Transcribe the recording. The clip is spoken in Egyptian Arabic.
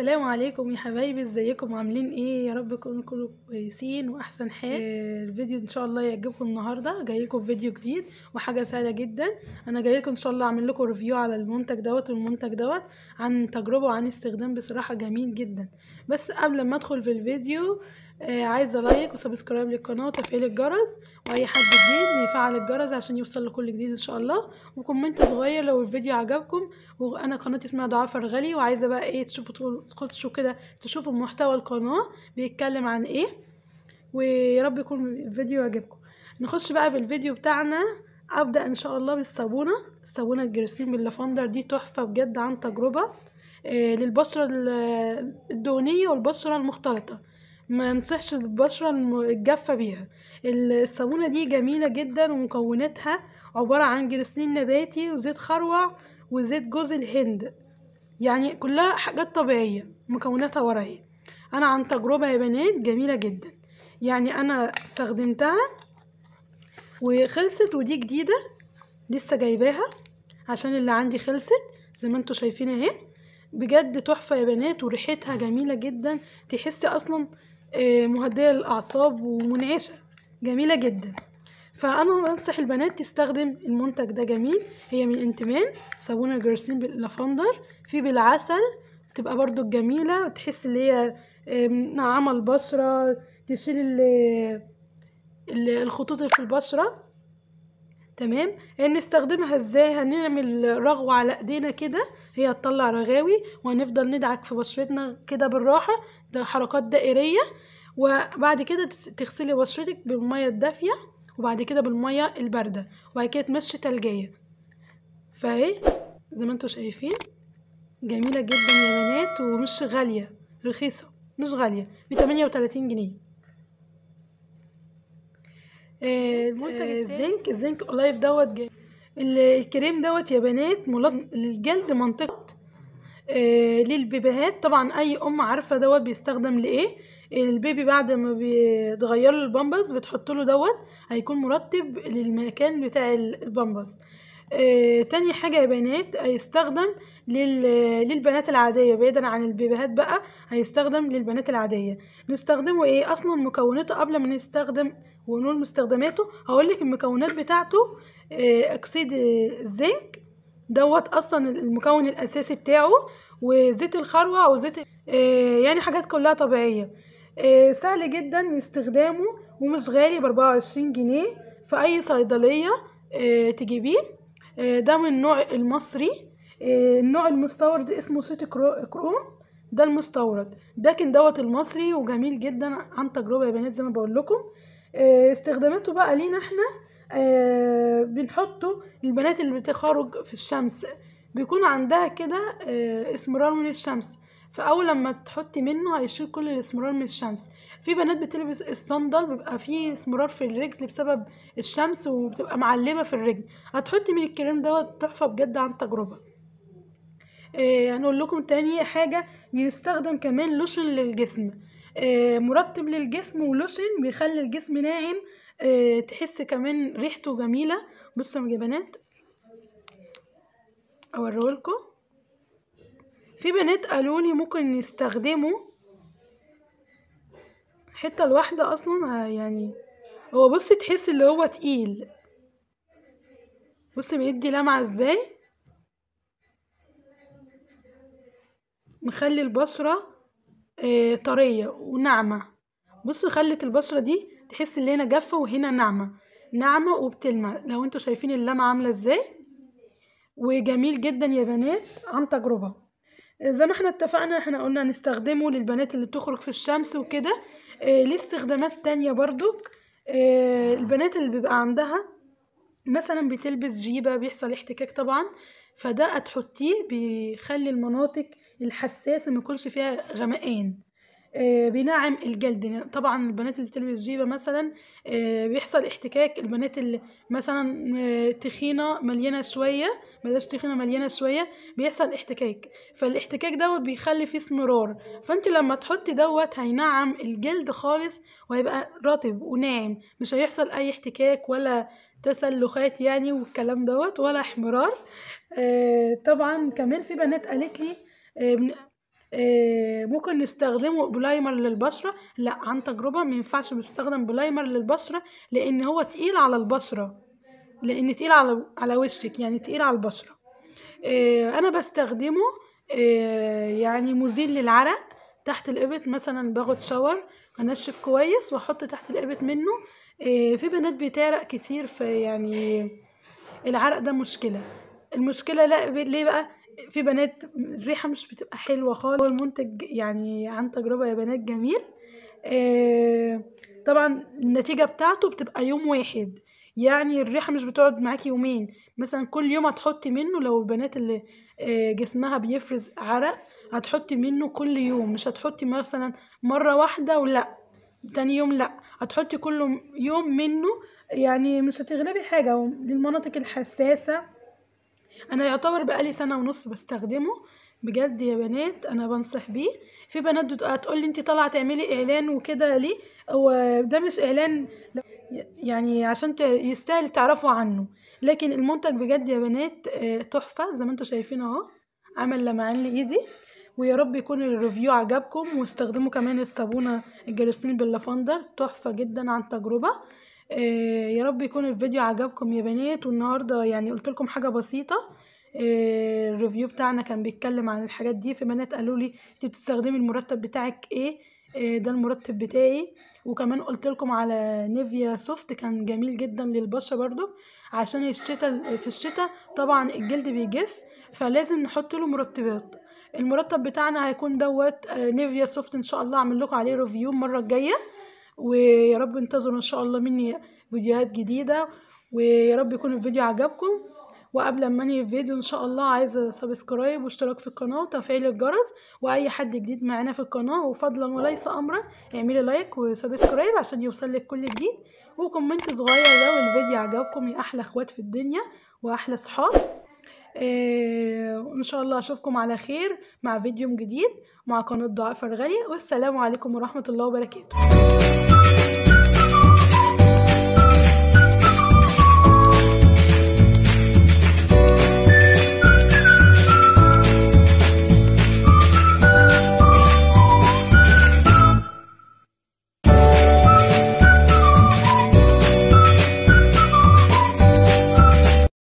السلام عليكم يا حبايبي ازيكم عاملين ايه يا رب تكونوا كلكم كويسين واحسن حال آه، الفيديو ان شاء الله يعجبكم النهارده جاي لكم فيديو جديد وحاجه سهله جدا انا جاي لكم ان شاء الله اعمل لكم ريفيو على المنتج دوت والمنتج دوت عن تجربه وعن استخدام بصراحه جميل جدا بس قبل ما ادخل في الفيديو آه عايزه لايك وسبسكرايب للقناه وتفعيل الجرس واي حد جديد يفعل الجرس عشان يوصل لكل جديد ان شاء الله وكومنت صغير لو الفيديو عجبكم وانا قناتي اسمها دعاء فرغلي وعايزه بقى ايه تشوفوا تخشوا كده تشوفوا محتوى القناه بيتكلم عن ايه ويا رب يكون الفيديو يعجبكم نخش بقى في الفيديو بتاعنا ابدا ان شاء الله بالصابونه الصابونه الجريسين باللافندر دي تحفه بجد عن تجربه آه للبشره الدهنيه والبشره المختلطه ما انصحش البشرة الجافة بيها الصابونة دي جميلة جدا ومكوناتها عبارة عن جريسلين نباتي وزيت خروع وزيت جوز الهند يعني كلها حاجات طبيعية مكوناتها وراهي انا عن تجربة يا بنات جميلة جدا يعني انا استخدمتها وخلصت ودي جديدة لسه جايباها عشان اللي عندي خلصت زي ما انتوا شايفين اهي بجد تحفة يا بنات وريحتها جميلة جدا تحسي اصلا مهدية للأعصاب ومنعشة جميلة جدا فأنا بنصح البنات تستخدم المنتج ده جميل هي من انتمان صابونة جرسين باللافندر في بالعسل تبقى برضو جميلة تحس اللي هي ناعمة البشرة تشيل الخطوط اللي في البشرة تمام نستخدمها ازاي هنعمل رغوة على ايدينا كده هي هتطلع رغاوي وهنفضل ندعك في بشرتنا كده بالراحة ده حركات دائرية وبعد كده تغسلي بشرتك بالمية الدافية وبعد كده بالمية الباردة وبعد كده تمشي تلجية فاهي زي ما انتوا شايفين جميلة جدا يا بنات ومش غالية رخيصة مش غالية بتمانية وتلاتين جنيه المنتج آه الزنك الزنك اولايف دوت جاي الكريم دوت يا بنات ملط للجلد منطقة آه للبيبيهات طبعا اي ام عارفة دوت بيستخدم لايه البيبي بعد ما بيتغير له البامبس بتحط له دوت هيكون مرتب للمكان بتاع البامبس آه تاني حاجة يا بنات هيستخدم لل... للبنات العادية بعيدا عن البيبيهات بقى هيستخدم للبنات العادية نستخدمه ايه اصلا مكوناته قبل ما نستخدم ونقول مستخدماته هقولك المكونات بتاعته آه اكسيد الزنك دوت اصلا المكون الاساسي بتاعه وزيت الخروع وزيت آه يعني حاجات كلها طبيعية آه سهل جدا استخدامه ومش غالي باربعة وعشرين جنيه في اي صيدلية تجيبيه ده من النوع المصري النوع المستورد اسمه سيتي كروم ده المستورد لكن دوت المصري وجميل جدا عن تجربة يا بنات زي ما بقول لكم استخداماته بقى لينا احنا اه بنحطه للبنات اللي بتخرج في الشمس بيكون عندها كده اه اسمرار من الشمس فاول لما تحطي منه هيشيل كل الاسمرار من الشمس في بنات بتلبس الصندل بيبقى فيه اسمرار في الرجل بسبب الشمس وبتبقى معلمه في الرجل هتحطي من الكريم دوت تحفه بجد عن تجربه آه هنقول لكم تاني حاجه بيستخدم كمان لوشن للجسم آه مرطب للجسم ولوشن بيخلي الجسم ناعم آه تحس كمان ريحته جميله بصوا يا بنات اوريهولكم في بنات قالوا لي ممكن نستخدمه حته الواحده اصلا يعني هو بصي تحس اللي هو تقيل بصي بيدي لمعه ازاي مخلي البشره آه طريه وناعمه بصوا خلت البشره دي تحس ان هنا جافه وهنا ناعمه ناعمه وبتلمع لو انتوا شايفين اللمعه عامله ازاي وجميل جدا يا بنات عن تجربه زي ما احنا اتفقنا احنا قلنا نستخدمه للبنات اللي بتخرج في الشمس وكده آه ليه استخدامات تانية برضك آه البنات اللي بيبقى عندها مثلا بتلبس جيبة بيحصل احتكاك طبعا فده هتحطيه بيخلي المناطق الحساسة ما يكونش فيها غمقان آه بينعم الجلد طبعا البنات اللي بتلبس جيبة مثلا آه بيحصل احتكاك البنات اللي مثلا آه تخينة مليانة شوية بلاش تخينة مليانة شوية بيحصل احتكاك فالاحتكاك دوت بيخلي فيه اسمرار فانت لما تحطي دوت هينعم الجلد خالص وهيبقى رطب وناعم مش هيحصل اي احتكاك ولا تسلخات يعني والكلام دوت ولا احمرار آه طبعا كمان في بنات قالت لي آه آه ممكن نستخدمه بلايمر للبشرة لا عن تجربة ما ينفعش نستخدم بلايمر للبشرة لان هو تقيل على البشرة لان تقيل على على وشك يعني تقيل على البشرة آه انا بستخدمه آه يعني مزيل للعرق تحت الابط مثلا باخد شاور انشف كويس واحط تحت الابط منه آه في بنات بتعرق كتير في يعني العرق ده مشكله المشكله لا ليه بقى في بنات الريحه مش بتبقى حلوه خالص هو المنتج يعني عن تجربه يا بنات جميل آه طبعا النتيجه بتاعته بتبقى يوم واحد يعني الريحه مش بتقعد معاكي يومين مثلا كل يوم هتحطي منه لو البنات اللي جسمها بيفرز عرق هتحطي منه كل يوم مش هتحطي مثلا مره واحده ولا تاني يوم لا هتحطي كل يوم منه يعني مش هتغلبي حاجه للمناطق الحساسه انا يعتبر بقالي سنه ونص بستخدمه بجد يا بنات انا بنصح بيه في بنات هتقول لي انت طالعه تعملي اعلان وكده ليه هو ده مش اعلان يعني عشان يستاهل تعرفوا عنه لكن المنتج بجد يا بنات تحفه زي ما انتم شايفين اهو عمل لمعان لايدي ويا رب يكون الريفيو عجبكم واستخدموا كمان الصابونه الجلوسين باللافندر تحفه جدا عن تجربه آه يا رب يكون الفيديو عجبكم يا بنات والنهارده يعني قلت لكم حاجه بسيطه آه الريفيو بتاعنا كان بيتكلم عن الحاجات دي في بنات قالوا لي انت بتستخدمي المرتب بتاعك ايه آه ده المرتب بتاعي وكمان قلت لكم على نيفيا سوفت كان جميل جدا للبشره برضو عشان الشتاء في الشتاء طبعا الجلد بيجف فلازم نحط له مرطبات المرطب بتاعنا هيكون دوت نيفيا سوفت ان شاء الله اعمل لكم عليه ريفيو المره الجايه ويا رب انتظروا ان شاء الله مني فيديوهات جديده ويا رب يكون الفيديو عجبكم وقبل ما انهي الفيديو ان شاء الله عايزه سبسكرايب واشتراك في القناه وتفعيل الجرس واي حد جديد معانا في القناه وفضلا وليس امرا اعملي لايك وسبسكرايب عشان يوصلك كل جديد وكومنت صغير لو الفيديو عجبكم يا احلى اخوات في الدنيا واحلى صحاب آه وان شاء الله اشوفكم على خير مع فيديو جديد مع قناه ضعاف فرغلي والسلام عليكم ورحمه الله وبركاته